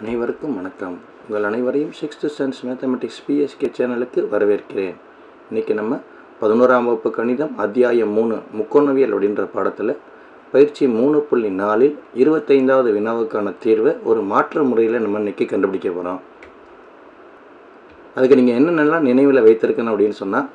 அனைவருக்கும் வணக்கம் உங்கள் அனைவரையும் சிக்ஸ்த்து சென்ஸ் மேத்தமெட்டிக்ஸ் பிஎஸ்கே சேனலுக்கு வரவேற்கிறேன் இன்றைக்கி நம்ம பதினோராம் வகுப்பு கணிதம் அத்தியாயம் மூணு முக்கோணவியல் அப்படின்ற பாடத்தில் பயிற்சி மூணு புள்ளி நாலில் இருபத்தைந்தாவது வினாவுக்கான தீர்வை ஒரு மாற்று முறையில் நம்ம இன்றைக்கி கண்டுபிடிக்க போகிறோம் அதுக்கு நீங்கள் என்னென்னலாம் நினைவில் வைத்திருக்கணும் அப்படின்னு சொன்னால்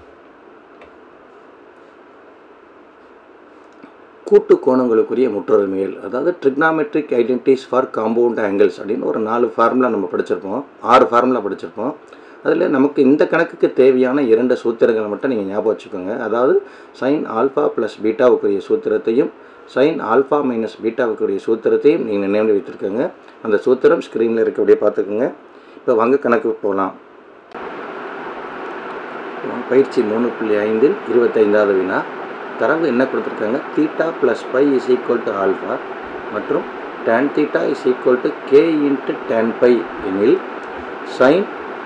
கூட்டு கோணங்களுக்குரிய முற்றொருமைகள் அதாவது trigonometric identities for compound angles அப்படின்னு ஒரு நாலு ஃபார்முலா நம்ம படிச்சிருப்போம் ஆறு ஃபார்முலா படிச்சிருப்போம் அதில் நமக்கு இந்த கணக்குக்கு தேவையான இரண்டு சூத்திரங்களை மட்டும் நீங்கள் ஞாபகம் வச்சுக்கோங்க அதாவது சைன் ஆல்ஃபா ப்ளஸ் பீட்டாவுக்குரிய சூத்திரத்தையும் சைன் ஆல்ஃபா மைனஸ் பீட்டாவுக்குரிய சூத்திரத்தையும் நீங்கள் நினைவு வைத்திருக்கோங்க அந்த சூத்திரம் ஸ்க்ரீனில் இருக்கபடியே பார்த்துக்குங்க இப்போ வாங்க கணக்கு போகலாம் பயிற்சி மூணு புள்ளி ஐந்தில் இருபத்தைந்தாவது வினா தரவு என்ன கொடுத்துருக்காங்க theta plus pi is equal to alpha மற்றும் tan theta is equal to k into tan pi எனில் sine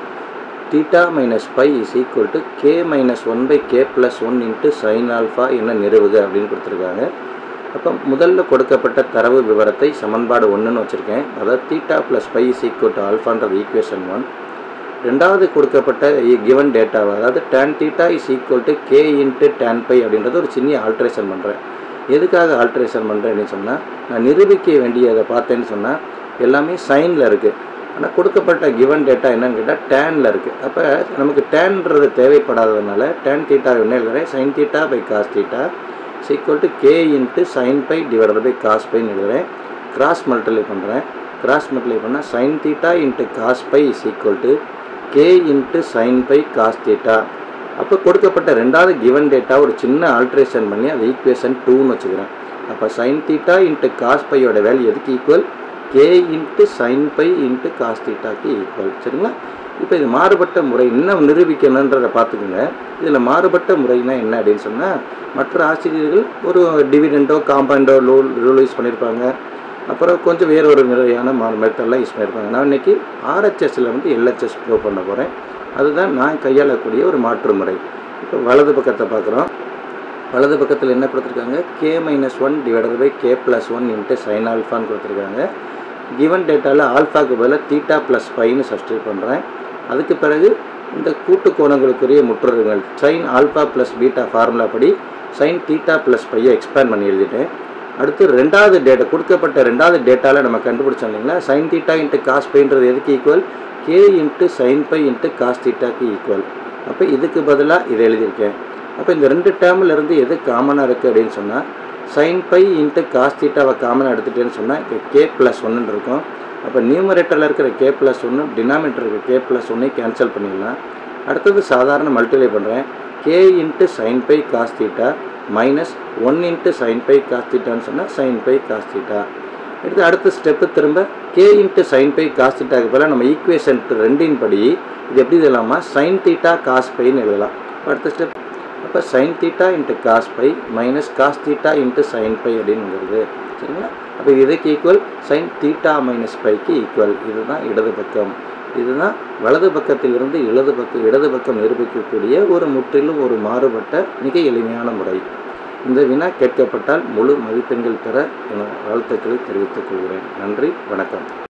theta minus pi is equal to k minus one by k plus one into sine alpha என்ன நிறுவுக அப்படின்னு கொடுத்துருக்காங்க அப்போ முதல்ல கொடுக்கப்பட்ட தரவு விவரத்தை சமன்பாடு ஒன்றுன்னு வச்சுருக்கேன் அதாவது theta plus pi is equal to ஆல்ஃபான்றது ஈக்குவேஷன் ஒன் ரெண்டாவது கொடுக்கப்பட்ட கிவன் டேட்டாவை அதாவது tan theta is equal to k into tan pi அப்படின்றது ஒரு சின்ன ஆல்ட்ரேஷன் பண்ணுறேன் எதுக்காக ஆல்ட்ரேஷன் பண்ணுறேன்னு சொன்னால் நான் நிரூபிக்க வேண்டியதை பார்த்தேன்னு சொன்னால் எல்லாமே சைனில் இருக்குது ஆனால் கொடுக்கப்பட்ட கிவன் டேட்டா என்னன்னு கேட்டால் டேனில் இருக்குது அப்போ நமக்கு டேன்றது தேவைப்படாததுனால டேன் தீட்டா என்ன எழுதுறேன் sine theta by cos theta equal to k into sine pi divided by cos பைன்னு எழுதுறேன் கிராஸ் மல்டிப்ளை பண்ணுறேன் கிராஸ் மல்டிப்ளை பண்ணால் sine theta into cos pi is equal to k into sine pi cos theta அப்போ கொடுக்கப்பட்ட ரெண்டாவது given data ஒரு சின்ன alteration பண்ணி அதை ஈக்குவேஷன் டூன்னு வச்சுக்கிறேன் அப்போ சைன் தீட்டா இன்ட்டு காஸ் பையோட வேல்யூ எதுக்கு equal k into sine pi into cos தீட்டாக்கு ஈக்குவல் சரிங்களா இப்போ இது மாறுபட்ட முறை இன்னும் நிரூபிக்கணுன்றதை பார்த்துக்குங்க இதில் மாறுபட்ட முறைனா என்ன அப்படின்னு சொன்னால் மற்ற ஆசிரியர்கள் ஒரு டிவிடெண்டோ காம்பவுண்டோ ரூல் ரூல் யூஸ் பண்ணியிருப்பாங்க அப்புறம் கொஞ்சம் வேற ஒரு முறையான மெத்தடெலாம் யூஸ் பண்ணியிருப்பாங்க நான் இன்றைக்கி ஆர்ஹெச்எஸில் வந்து எல்ஹெச்எஸ் ப்ரூவ் பண்ண போகிறேன் அதுதான் நான் கையாளக்கூடிய ஒரு மாற்று முறை இப்போ வலது பக்கத்தை பார்க்குறோம் வலது பக்கத்தில் என்ன கொடுத்துருக்காங்க k minus one divided by k plus one into sine ஆல்ஃபான்னு கொடுத்துருக்காங்க கிவன் டேட்டாவில் ஆல்ஃபாக்கு பதிலாக தீட்டா ப்ளஸ் ஃபைன்னு சப்ஸ்டியூட் பண்ணுறேன் அதுக்கு பிறகு இந்த கூட்டு கோணங்களுக்குரிய முற்றுரைகள் sine alpha plus beta formula படி சைன் தீட்டா ப்ளஸ் ஃபையை எக்ஸ்பேண்ட் பண்ணி எழுதிட்டேன் அடுத்து ரெண்டாவது டேட்டா கொடுக்கப்பட்ட ரெண்டாவது டேட்டாவில் நம்ம கண்டுபிடிச்சோம் இல்லைங்களா சைன் தீட்டா இன்ட்டு காஸ் பைன்றது எதுக்கு equal k into sine pi into cos தீட்டாக்கு ஈக்குவல் அப்போ இதுக்கு பதிலாக இதை எழுதியிருக்கேன் அப்போ இந்த ரெண்டு டேர்மில் இருந்து எது காமனாக இருக்குது அப்படின்னு சொன்னால் சைன் பை இன்ட்டு காஸ் தீட்டாவை காமனாக எடுத்துட்டேன்னு சொன்னால் இப்போ கே ப்ளஸ் ஒன்றுன்னு இருக்கும் அப்போ நியூமரேட்டரில் இருக்கிற கே ப்ளஸ் ஒன்று டினாமினேட்டர் இருக்கிற கே ப்ளஸ் ஒன்னை கேன்சல் பண்ணிடலாம் அடுத்தது சாதாரண மல்டிப்ளை பண்ணுறேன் k into sine pi cos theta minus one into sine pi cos தீட்டான்னு சொன்னால் சைன் பை காஸ் தீட்டா எடுத்து அடுத்த ஸ்டெப்பு திரும்ப k into sine pi cos தீட்டாக்கு பதிலாக நம்ம ஈக்குவேஷன் ரெண்டின் படி இது எப்படி எழுதலாமா சைன் தீட்டா காஸ் பைன்னு எழுதலாம் அடுத்த ஸ்டெப் அப்போ sine theta into cos pi minus cos theta into sine pi அப்படின்னு வருது சரிங்களா அப்போ இதுக்கு ஈக்குவல் சைன் தீட்டா மைனஸ் பைக்கு ஈக்குவல் இதுதான் இடது பக்கம் இதுதான் வலது பக்கத்திலிருந்து இடது பக்கம் இடது பக்கம் நிரூபிக்கக்கூடிய ஒரு முற்றிலும் ஒரு மாறுபட்ட மிக எளிமையான முறை இந்த வினா கேட்கப்பட்டால் முழு மதிப்பெண்கள் பெற என வாழ்த்துக்களை தெரிவித்துக் கொள்கிறேன் நன்றி வணக்கம்